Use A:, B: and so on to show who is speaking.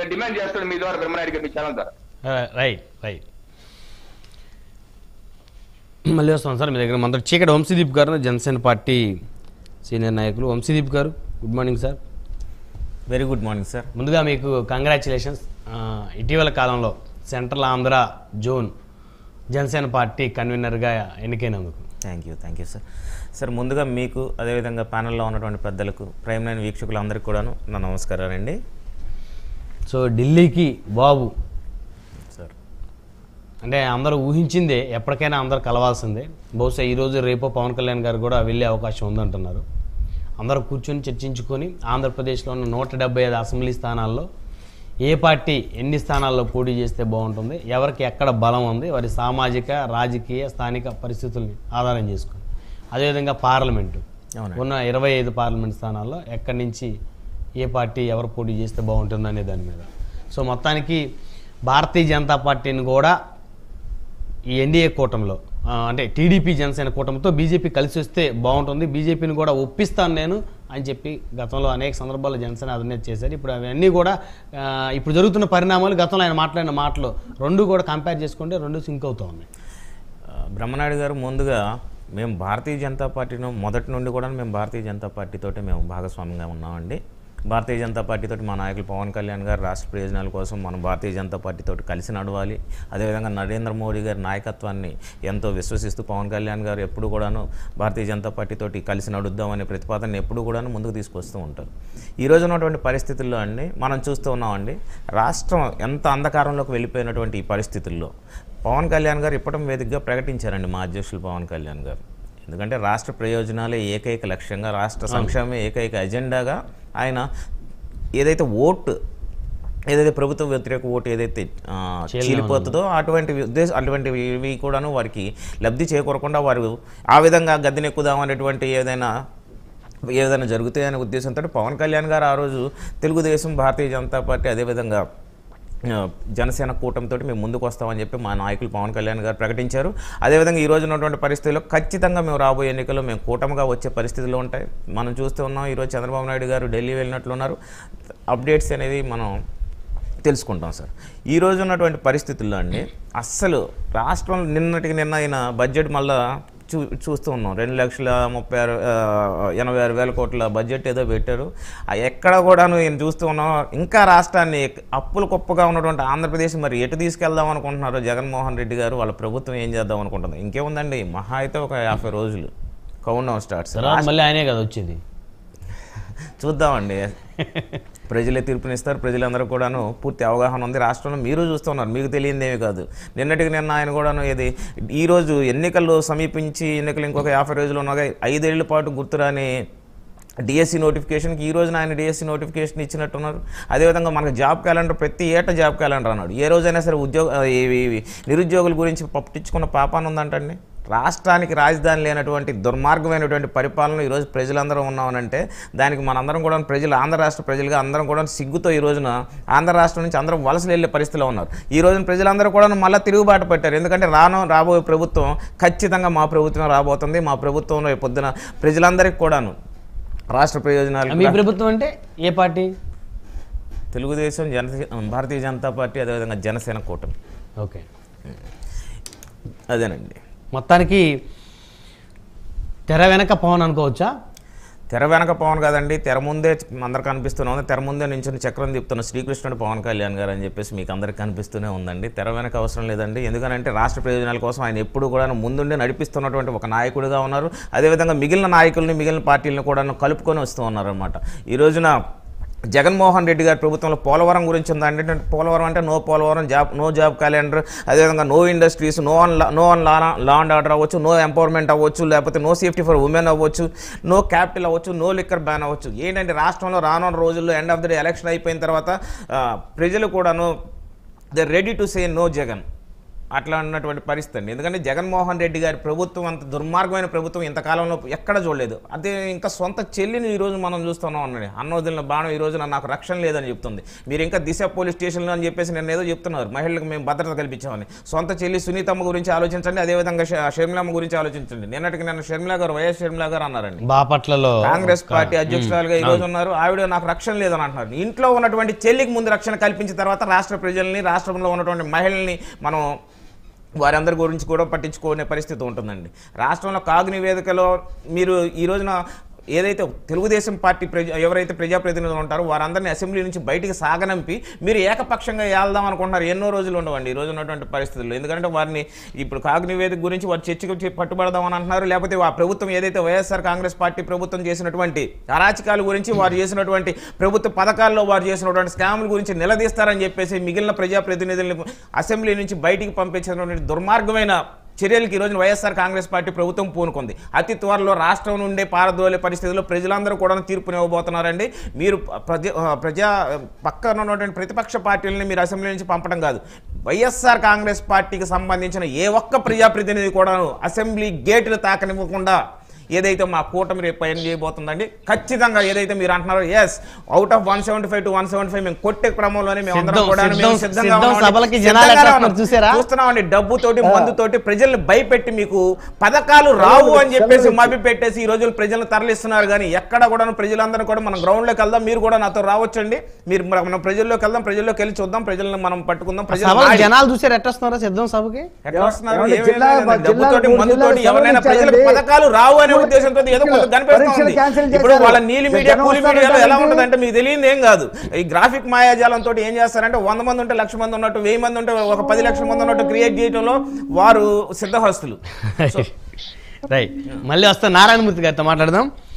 A: నేను డిమాండ్ చేస్తాను మీ ద్వారా బ్రహ్మనాయుడు గారు మీ ఛానల్ ద్వారా
B: రైట్ రైట్ మళ్ళీ వస్తాం సార్ మీ దగ్గర మన చీకటి వంశీదీప్ గారు జనసేన పార్టీ సీనియర్ నాయకులు వంశీదీప్ గారు good morning sir
C: very good morning sir
B: ముందుగా మీకు కంగ్రాచులేషన్స్ ఇటీవల కాలంలో central Andhra zone Janasena party కన్వీనర్గా ఎన్నికైనందుకు
C: thank you thank you sir sir ముందుగా మీకు అదేవిధంగా ప్యానల్లో ఉన్నటువంటి పెద్దలకు ప్రైమ్ లైన్ వీక్షకులందరికీ కూడాను నా నమస్కారాలండి
B: సో ఢిల్లీకి బాబు
C: సార్
B: అంటే అందరూ ఊహించిందే ఎప్పటికైనా అందరూ కలవాల్సిందే బహుశా ఈరోజు రేపో పవన్ కళ్యాణ్ గారు కూడా వెళ్ళే అవకాశం ఉందంటున్నారు అందరూ కూర్చొని చర్చించుకొని ఆంధ్రప్రదేశ్లో ఉన్న నూట డెబ్బై ఐదు అసెంబ్లీ స్థానాల్లో ఏ పార్టీ ఎన్ని స్థానాల్లో పోటీ చేస్తే బాగుంటుంది ఎవరికి ఎక్కడ బలం ఉంది వారి సామాజిక రాజకీయ స్థానిక పరిస్థితుల్ని ఆధారం చేసుకొని అదేవిధంగా పార్లమెంటు
C: అవునండి.
B: ఉన్న ఇరవై ఐదు పార్లమెంట్ స్థానాల్లో ఎక్కడి నుంచి ఏ పార్టీ ఎవరు పోటీ చేస్తే బాగుంటుంది అనే దాని మీద సో మొత్తానికి భారతీయ జనతా పార్టీని కూడా ఈ ఎన్డీఏ కూటమిలో ఆ, అంటే టీడీపీ జనసేన కూటమితో బీజేపీ కలిసి వస్తే బాగుంటుంది బీజేపీని కూడా ఒప్పిస్తాను నేను అని చెప్పి గతంలో అనేక సందర్భాల్లో జనసేన అధినేత చేశారు ఇప్పుడు అవన్నీ కూడా ఆ, ఇప్పుడు జరుగుతున్న పరిణామాలు గతంలో ఆయన మాట్లాడిన మాటలు రెండు కూడా కంపేర్ చేసుకుంటే రెండు సింక్ అవుతూ ఉన్నాయి
C: ఆ, బ్రహ్మనాయుడు గారు ముందుగా మేము భారతీయ జనతా పార్టీను మొదటి నుండి కూడా మేము భారతీయ జనతా పార్టీతోటి మేము భాగస్వామ్యంగా ఉన్నామండి భారతీయ జనతా పార్టీతోటి మా నాయకులు పవన్ కళ్యాణ్ గారు రాష్ట్ర ప్రయోజనాల కోసం మనం భారతీయ జనతా పార్టీతోటి కలిసి నడవాలి అదేవిధంగా నరేంద్ర మోడీ గారి నాయకత్వాన్ని ఎంతో విశ్వసిస్తూ పవన్ కళ్యాణ్ గారు ఎప్పుడు కూడాను భారతీయ జనతా పార్టీతోటి కలిసి నడుద్దామనే ప్రతిపాదన ఎప్పుడు కూడాను ముందుకు తీసుకొస్తూ ఉంటారు ఈ రోజు ఉన్నటువంటి పరిస్థితుల్లో అండి మనం చూస్తూ ఉన్నామండి రాష్ట్రం ఎంత అంధకారంలోకి వెళ్ళిపోయినటువంటి ఈ పరిస్థితుల్లో పవన్ కళ్యాణ్ గారు ఇప్పటం వేదికగా ప్రకటించారండి మా అధ్యక్షులు పవన్ కళ్యాణ్ గారు ఎందుకంటే రాష్ట్ర ప్రయోజనాలే ఏకైక లక్ష్యంగా రాష్ట్ర సంక్షేమమే ఏకైక ఎజెండాగా ఆయన ఏదైతే ఓటు ఏదైతే ప్రభుత్వ వ్యతిరేక ఓటు ఏదైతే ఆ, చీలిపోతుందో అటువంటి ఉద్దేశం అటువంటి ఇవి కూడాను వారికి లబ్ధి చేకూరకుండా వారు ఆ విధంగా గద్దెనెక్కుదామనేటువంటి ఏదైనా ఏదైనా జరుగుతాయనే ఉద్దేశంతో పవన్ కళ్యాణ్ గారు ఆ రోజు తెలుగుదేశం భారతీయ జనతా పార్టీ అదేవిధంగా ఆ, జనసేన కూటమితో మేము ముందుకు వస్తామని చెప్పి మా నాయకులు పవన్ కళ్యాణ్ గారు ప్రకటించారు అదేవిధంగా ఈ రోజు ఉన్నటువంటి పరిస్థితుల్లో ఖచ్చితంగా మేము రాబోయే ఎన్నికల్లో మేము కూటమిగా వచ్చే పరిస్థితులు ఉంటాయి మనం చూస్తూ ఉన్నాం ఈరోజు చంద్రబాబు నాయుడు గారు ఢిల్లీ వెళ్ళినట్లున్నారు అప్డేట్స్ అనేది మనం తెలుసుకుంటాం సార్ ఈ రోజు ఉన్నటువంటి పరిస్థితుల్లో అండి అస్సలు రాష్ట్రం నిన్నటికి నిన్న అయిన బడ్జెట్ మళ్ళా చూ చూస్తూ ఉన్నాం రెండు లక్షల ముప్పై ఆరు ఆ, ఎనభై ఆరు వేల కోట్ల బడ్జెట్ ఏదో పెట్టారు ఆ ఎక్కడ కూడాను నేను చూస్తూ ఉన్నాం ఇంకా రాష్ట్రాన్ని అప్పులు కుప్పగా ఉన్నటువంటి ఆంధ్రప్రదేశ్ మరి ఎటు తీసుకెళ్దాం అనుకుంటున్నారు జగన్మోహన్ రెడ్డి గారు వాళ్ళ ప్రభుత్వం ఏం చేద్దాం అనుకుంటుంది ఇంకేముందండి మహా అయితే ఒక యాభై రోజులు కౌంట్ డౌన్ స్టార్ట్స్
B: తర్వాత మళ్ళీ ఆయనే కదా వచ్చేది
C: చూద్దామండి ప్రజలే తీర్పునిస్తారు ప్రజలందరూ కూడాను పూర్తి అవగాహన ఉంది రాష్ట్రంలో మీరు చూస్తున్నారు మీకు తెలియదేమీ కాదు నిన్నటికి నిన్న ఆయన కూడాను ఇది ఈరోజు ఎన్నికలు సమీపించి ఎన్నికలు ఇంకొక యాభై రోజులు ఉన్నాగా ఐదేళ్ల పాటు గుర్తురాని డిఎస్సి నోటిఫికేషన్కి ఈ రోజున ఆయన డిఎస్సి నోటిఫికేషన్ ఇచ్చినట్టున్నారు అదేవిధంగా మనకు జాబ్ క్యాలెండర్ ప్రతి ఏటా జాబ్ క్యాలెండర్ అన్నాడు ఏ రోజైనా సరే ఉద్యోగ ఇవి- ఇవి నిరుద్యోగుల గురించి పట్టించుకున్న పాపాన్ని ఉందంటండి రాష్ట్రానికి రాజధాని లేనటువంటి దుర్మార్గమైనటువంటి పరిపాలన ఈరోజు ప్రజలందరూ ఉన్నామనంటే దానికి మనందరం కూడా ప్రజలు ఆంధ్ర రాష్ట్ర ప్రజలుగా అందరం కూడా సిగ్గుతో ఈ రోజున ఆంధ్ర రాష్ట్రం నుంచి అందరం వలసలు వెళ్ళే పరిస్థితిలో ఉన్నారు ఈ రోజున ప్రజలందరూ కూడా మళ్ళీ తిరుగుబాటు పెట్టారు ఎందుకంటే రాను రాబోయే ప్రభుత్వం ఖచ్చితంగా మా ప్రభుత్వం రాబోతుంది మా ప్రభుత్వంలో రేపు పొద్దున ప్రజలందరికీ కూడాను రాష్ట్ర ప్రయోజనాలు
B: మీ ప్రభుత్వం అంటే ఏ పార్టీ
C: తెలుగుదేశం జన భారతీయ జనతా పార్టీ అదేవిధంగా జనసేన కూటమి
B: ఓకే
C: అదేనండి
B: మొత్తానికి తెర వెనక పవన్ అనుకోవచ్చా
C: తెర వెనక పవన్ కాదండి తెర ముందే అందరికి కనిపిస్తూనే ఉంది తెర ముందే నుంచి చక్రం తిప్పుతున్న శ్రీకృష్ణుడు పవన్ కళ్యాణ్ గారు అని చెప్పేసి మీకు అందరికి కనిపిస్తూనే ఉందండి తెర వెనక అవసరం లేదండి ఎందుకంటే రాష్ట్ర ప్రయోజనాల కోసం ఆయన ఎప్పుడు కూడా ముందుండి నడిపిస్తున్నటువంటి ఒక నాయకుడిగా ఉన్నారు అదేవిధంగా మిగిలిన నాయకుల్ని మిగిలిన పార్టీలను కూడా కలుపుకొని వస్తూ ఉన్నారన్నమాట ఈ రోజున జగన్మోహన్ రెడ్డి గారి ప్రభుత్వంలో పోలవరం గురించి ఉందా అంటే పోలవరం అంటే no Polavaram job no job calendar అదేవిధంగా no industries no on no on law law and order అవ్వచ్చు నో ఎంపవర్మెంట్ అవ్వచ్చు లేకపోతే నో సేఫ్టీ ఫర్ ఉమెన్ అవ్వచ్చు నో క్యాపిటల్ అవ్వచ్చు నో లిక్కర్ బ్యాన్ అవ్వచ్చు ఏంటంటే రాష్ట్రంలో రానున్న రోజుల్లో end of the day election అయిపోయిన తర్వాత ఆ, ప్రజలు కూడాను they ready to say no Jagan అట్లా ఉన్నటువంటి పరిస్థితి అండి ఎందుకంటే జగన్మోహన్ రెడ్డి గారి ప్రభుత్వం అంత దుర్మార్గమైన ప్రభుత్వం ఇంతకాలంలో ఎక్కడ చూడలేదు అదే ఇంకా సొంత చెల్లిని ఈ రోజు మనం చూస్తున్నాం అన్నది అన్నోదిన బాణం ఈ రోజున నాకు రక్షణ లేదని చెప్తుంది మీరు ఇంకా దిశ పోలీస్ స్టేషన్లో అని చెప్పేసి నేను ఏదో చెప్తున్నారు మహిళలకు మేము భద్రత కల్పించామని సొంత చెల్లి సునీతమ్మ గురించి ఆలోచించండి అదేవిధంగా ష- షర్మిలమ్మ గురించి ఆలోచించండి నిన్నటికి నన్ను షర్మిల గారు వైఎస్ షర్మిల గారు అన్నారండి
B: బాపట్లలో
C: కాంగ్రెస్ పార్టీ అధ్యక్షురాలుగా ఈ రోజు ఉన్నారు ఆవిడ నాకు రక్షణ లేదని అంటున్నారు ఇంట్లో ఉన్నటువంటి చెల్లికి ముందు రక్షణ కల్పించిన తర్వాత రాష్ట్ర ప్రజల్ని రాష్ట్రంలో ఉన్నటువంటి మహిళల్ని మనం వారందరి గురించి కూడా పట్టించుకునే పరిస్థితి ఉంటుందండి రాష్ట్రంలో కాగు నివేదికలో మీరు ఈ రోజున ఏదైతే తెలుగుదేశం పార్టీ ప్రజ ఎవరైతే ప్రజాప్రతినిధులు ఉంటారో వారందరినీ అసెంబ్లీ నుంచి బయటికి సాగనంపి మీరు ఏకపక్షంగా వెళ్దాం అనుకుంటున్నారు ఎన్నో రోజులు ఉండవండి ఈ రోజు ఉన్నటువంటి పరిస్థితుల్లో ఎందుకంటే వారిని ఇప్పుడు కాగు నివేదిక గురించి వారు చర్చకు చే- పట్టుబడదామని అంటున్నారు లేకపోతే ఆ ప్రభుత్వం ఏదైతే వైఎస్ఆర్ కాంగ్రెస్ పార్టీ ప్రభుత్వం చేసినటువంటి అరాచకాల గురించి వారు చేసినటువంటి ప్రభుత్వ పథకాల్లో వారు చేసినటువంటి స్కాముల గురించి నిలదీస్తారని చెప్పేసి మిగిలిన ప్రజాప్రతినిధులను అసెంబ్లీ నుంచి బయటికి పంపించినటువంటి దుర్మార్గమైన చర్యలకు ఈ రోజున వైఎస్ఆర్ కాంగ్రెస్ పార్టీ ప్రభుత్వం పూనుకుంది అతి త్వరలో రాష్ట్రం నుండే పారదోలే పరిస్థితుల్లో ప్రజలందరూ కూడా తీర్పునివ్వబోతున్నారండి మీరు ప్రజ ప్రజా పక్కన ఉన్నటువంటి ప్రతిపక్ష పార్టీలని మీరు అసెంబ్లీ నుంచి పంపడం కాదు వైఎస్ఆర్ కాంగ్రెస్ పార్టీకి సంబంధించిన ఏ ఒక్క ప్రజాప్రతినిధి కూడా అసెంబ్లీ గేటును తాకనివ్వకుండా ఏదైతే మా కూటమి రేపు పైన చేయబోతుందండి ఖచ్చితంగా ఏదైతే మీరు అంటున్నారో yes out of one seventy five to one seventy five మేము కొట్టే క్రమంలోనే మేము అందరం
B: సిద్ధం,
C: కూడా మేము
B: సిద్ధం,
C: సిద్ధంగా
B: సిద్ధం
C: ఉన్నామండి.
B: సభలకి జనాలు
C: సిద్ధంగానే
B: ఎట్లా
C: ఉన్నాం.
B: చూసారా?
C: చూస్తున్నామండి డబ్బుతోటి మందుతోటి ప్రజల్ని భయపెట్టి మీకు పథకాలు రావు అని చెప్పేసి మభి పెట్టేసి ఈ రోజులు ప్రజలను తరలిస్తున్నారు కానీ ఎక్కడ కూడా ప్రజలందరూ కూడా మనం గ్రౌండ్ లోకి వెళ్దాం మీరు కూడా నాతో రావచ్చండి మీరు మన- మనం ప్రజల్లోకి వెళ్దాం ప్రజల్లోకి వెళ్ళి చూద్దాం ప్రజలను మనం పట్టుకుందాం ప్రజలు
B: సభలో
C: మాడి-
B: జనాలు చూసారు ఎట్లా వస్తున్నారా సిద్ధం సభకి
C: ఎట్లా వస్తున్నారు?
D: ఏమండి,
C: ఏమీ
D: జిల్లా-
C: లేదండి.
D: జిల్లా
C: డబ్బుతోటి
D: మూడు
C: మందుతోటి
D: జిల్లాలు
C: ఎవరైనా ప్రజలకు
D: సవరించారండి.
C: పథకాలు రావు అనే ఉద్దేశంతో ఏదో కొంత కనిపిస్తుంది
D: పరీక్షలు క్యాన్సిల్
C: ఇప్పుడు
D: చేశారు.
C: వాళ్ళ నీలి మీడియా
D: జనం
C: కూలి
D: వస్తారు
C: మీడియాలో ఎలా
D: కదండి.
C: ఉంటుందంటే మీకు తెలియదు ఏం కాదు ఈ గ్రాఫిక్ మాయాజాలంతో ఏం చేస్తారంటే వంద మంది ఉంటే లక్ష మంది ఉన్నట్టు వెయ్యి మంది ఉంటే ఒక పది లక్షల మంది ఉన్నట్టు క్రియేట్ చేయడంలో వారు సిద్ధహస్తులు
B: రైట్ మళ్ళీ వస్తా నారాయణమూర్తి గారితో మాట్లాడదాం